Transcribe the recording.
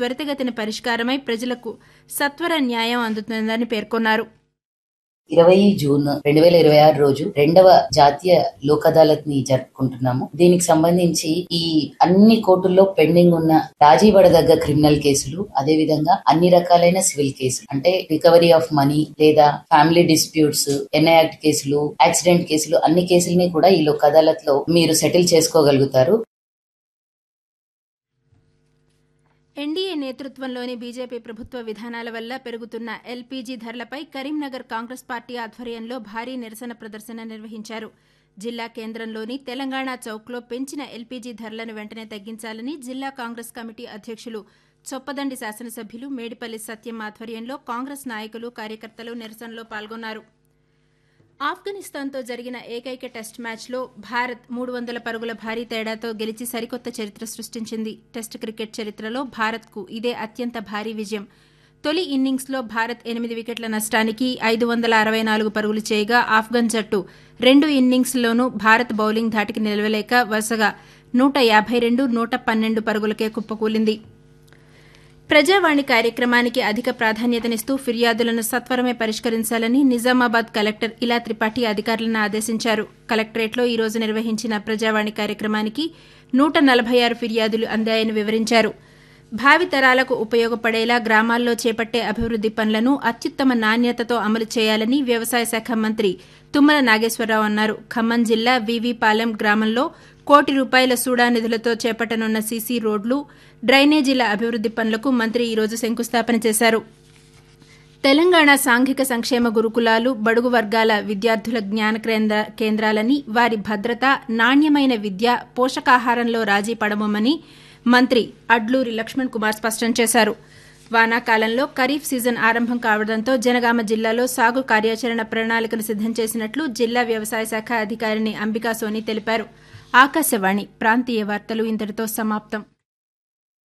త్వరితగతిన పరిష్కారమై ప్రజలకు సత్వర న్యాయం అందుతుందని పేర్కొన్నారు ఇరవై జూన్ రెండు వేల ఇరవై ఆరు రోజు రెండవ జాతీయ లోక్ అదాలత్ ని జరుపుకుంటున్నాము దీనికి సంబంధించి ఈ అన్ని కోర్టుల్లో పెండింగ్ ఉన్న రాజీ పడదగ్గ క్రిమినల్ కేసులు అదే విధంగా అన్ని రకాలైన సివిల్ కేసులు అంటే రికవరీ ఆఫ్ మనీ లేదా ఫ్యామిలీ డిస్ప్యూట్స్ ఎన్ఐ యాక్ట్ కేసులు యాక్సిడెంట్ కేసులు అన్ని కేసుల్ని కూడా ఈ లోక్ అదాలత్ లో మీరు సెటిల్ చేసుకోగలుగుతారు ఎన్డీఏ నేతృత్వంలోని బీజేపీ ప్రభుత్వ విధానాల వల్ల పెరుగుతున్న ఎల్పీజీ ధరలపై కరీంనగర్ కాంగ్రెస్ పార్టీ ఆధ్వర్యంలో భారీ నిరసన ప్రదర్శన నిర్వహించారు జిల్లా కేంద్రంలోని తెలంగాణ చౌక్లో పెంచిన ఎల్పీజీ ధరలను వెంటనే తగ్గించాలని జిల్లా కాంగ్రెస్ కమిటీ అధ్యక్షులు చొప్పదండి శాసనసభ్యులు మేడిపల్లి సత్యం ఆధ్వర్యంలో కాంగ్రెస్ నాయకులు కార్యకర్తలు నిరసనలో పాల్గొన్నారు ఆఫ్ఘనిస్తాన్తో జరిగిన ఏకైక టెస్ట్ మ్యాచ్లో భారత్ మూడు వందల పరుగుల భారీ తేడాతో గెలిచి సరికొత్త చరిత్ర సృష్టించింది టెస్ట్ క్రికెట్ చరిత్రలో భారత్కు ఇదే అత్యంత భారీ విజయం తొలి ఇన్నింగ్స్లో భారత్ ఎనిమిది వికెట్ల నష్టానికి ఐదు వందల అరవై నాలుగు పరుగులు చేయగా ఆఫ్ఘన్ జట్టు రెండు ఇన్నింగ్స్లోనూ భారత్ బౌలింగ్ ధాటికి నిలవలేక వరుసగా నూట యాభై రెండు నూట పన్నెండు పరుగులకే కుప్పకూలింది ప్రజావాణి కార్యక్రమానికి అధిక ప్రాధాన్యతనిస్తూ ఫిర్యాదులను సత్వరమే పరిష్కరించాలని నిజామాబాద్ కలెక్టర్ ఇలా త్రిపాఠి అధికారులను ఆదేశించారు కలెక్టరేట్లో ఈ రోజు నిర్వహించిన ప్రజావాణి కార్యక్రమానికి నూట నలభై ఆరు ఫిర్యాదులు అందాయని వివరించారు భావితరాలకు ఉపయోగపడేలా గ్రామాల్లో చేపట్టే అభివృద్ది పనులను అత్యుత్తమ నాణ్యతతో అమలు చేయాలని వ్యవసాయ శాఖ మంత్రి తుమ్మల నాగేశ్వరరావు అన్నారు ఖమ్మం జిల్లా వీవీపాలెం గ్రామంలో కోటి రూపాయల సూడా నిధులతో చేపట్టనున్న సీసీ రోడ్లు డ్రైనేజీల అభివృద్ది పనులకు మంత్రి ఈ రోజు శంకుస్థాపన చేశారు తెలంగాణ సాంఘిక సంక్షేమ గురుకులాలు బడుగు వర్గాల విద్యార్థుల జ్ఞాన కేంద్ర- కేంద్రాలని వారి భద్రత నాణ్యమైన విద్య పోషకాహారంలో రాజీ పడమని మంత్రి అడ్లూరి లక్ష్మణ్ కుమార్ స్పష్టం చేశారు వానాకాలంలో ఖరీఫ్ సీజన్ ఆరంభం కావడంతో జనగామ జిల్లాలో సాగు కార్యాచరణ ప్రణాళికను సిద్దం చేసినట్లు జిల్లా వ్యవసాయ శాఖ అధికారిని అంబికా సోని తెలిపారు ఆకాశవాణి ప్రాంతీయ వార్తలు ఇంతటితో సమాప్తం